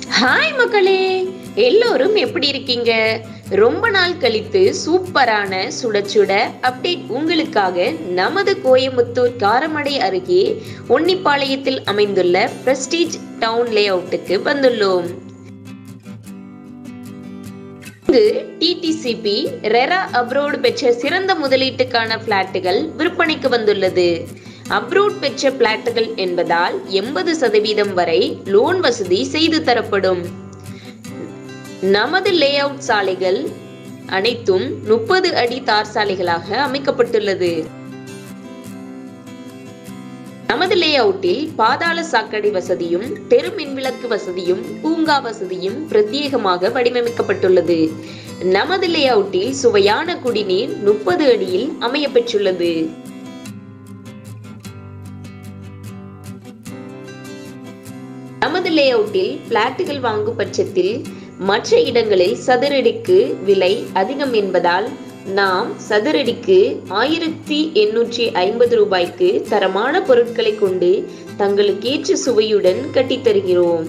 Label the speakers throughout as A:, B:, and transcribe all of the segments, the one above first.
A: hi மக்களே எல்லோரும் எப்படி இருக்கீங்க ரொம்ப நாள் கழித்து சூப்பரான சுட சுட அப்டேட் உங்களுக்காக நமது கோயமுத்தூர் காரமடை அருகே ஒன்னிப்பாளையத்தில் அமைந்துள்ள பிரஸ்டீஜ் டவுன் லே அவுட்டுக்கு வந்துள்ளோம் இங்கு டிடிசிபி ரெரா அப்ரோடு பெற்ற சிறந்த முதலீட்டுக்கான பிளாட்டுகள் விற்பனைக்கு வந்துள்ளது அப்ரூட் பெற்ற பிளாட்டுகள் என்பதால் எண்பது சதவீதம் வரை லோன் வசதி செய்து தரப்படும் நமது லே அவுட் சாலைகள் அனைத்தும் முப்பது அடி தார் சாலைகளாக அமைக்கப்பட்டுள்ளது நமது லே அவுட்டில் பாதாள சாக்கடை வசதியும் தெரு மின்விளக்கு வசதியும் பூங்கா வசதியும் பிரத்யேகமாக வடிவமைக்கப்பட்டுள்ளது நமது லே அவுட்டில் சுவையான குடிநீர் முப்பது அடியில் அமைய பெற்றுள்ளது நமது லே அவுட்டில் பிளாட்டுகள் வாங்கும் பட்சத்தில் மற்ற இடங்களில் சதுரடிக்கு விலை அதிகம் என்பதால் நாம் சதுரடிக்கு ஆயிரத்தி எண்ணூற்றி ஐம்பது ரூபாய்க்கு தரமான பொருட்களை கொண்டு தங்களுக்கேற்ற சுவையுடன் கட்டித்தருகிறோம்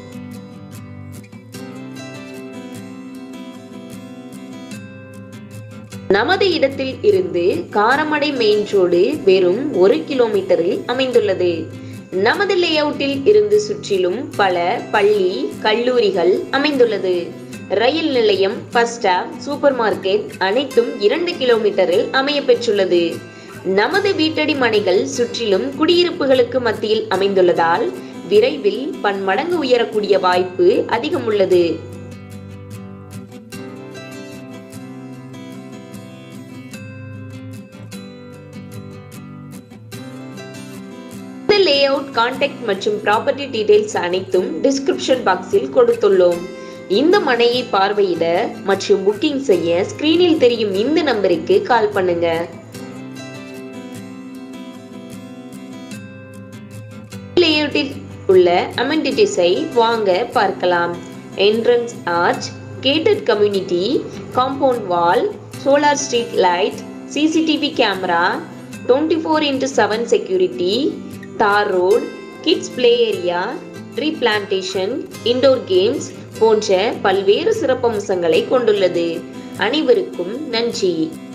A: நமது இடத்தில் இருந்து காரமடை மெயின் ரோடு வெறும் ஒரு கிலோமீட்டரில் அமைந்துள்ளது நமது லே அவுட்டில் இருந்து சுற்றிலும் பல பள்ளி கல்லூரிகள் அமைந்துள்ளது ரயில் நிலையம் பஸ் ஸ்டாப் சூப்பர் மார்க்கெட் அனைத்தும் இரண்டு கிலோமீட்டரில் அமைய பெற்றுள்ளது நமது வீட்டடி மனைகள் சுற்றிலும் குடியிருப்புகளுக்கு மத்தியில் அமைந்துள்ளதால் விரைவில் பன்மடங்கு உயரக்கூடிய வாய்ப்பு அதிகம் உள்ளது இந்த லே அவுட் கான்டாக்ட் மற்றும் ப்ராப்பர்ட்டி டீடைல்ஸ் அனைத்தும் டிஸ்கிரிப்ஷன் பாக்ஸில் கொடுத்துள்ளோம் இந்த மனையை பார்வையிட மற்றும் புக்கிங் செய்ய ஸ்கிரீனில் தெரியும் இந்த நம்பருக்கு கால் பண்ணுங்க லேஅவுட்டில் உள்ள அமெண்டிட்டிஸை வாங்க பார்க்கலாம் entrance arch gated community compound wall solar street light CCTV camera twenty four into seven security tar road kids play area tree plantation indoor games போன்ற பல்வேறு சிறப்பம்சங்களை கொண்டுள்ளது அனைவருக்கும் நன்றி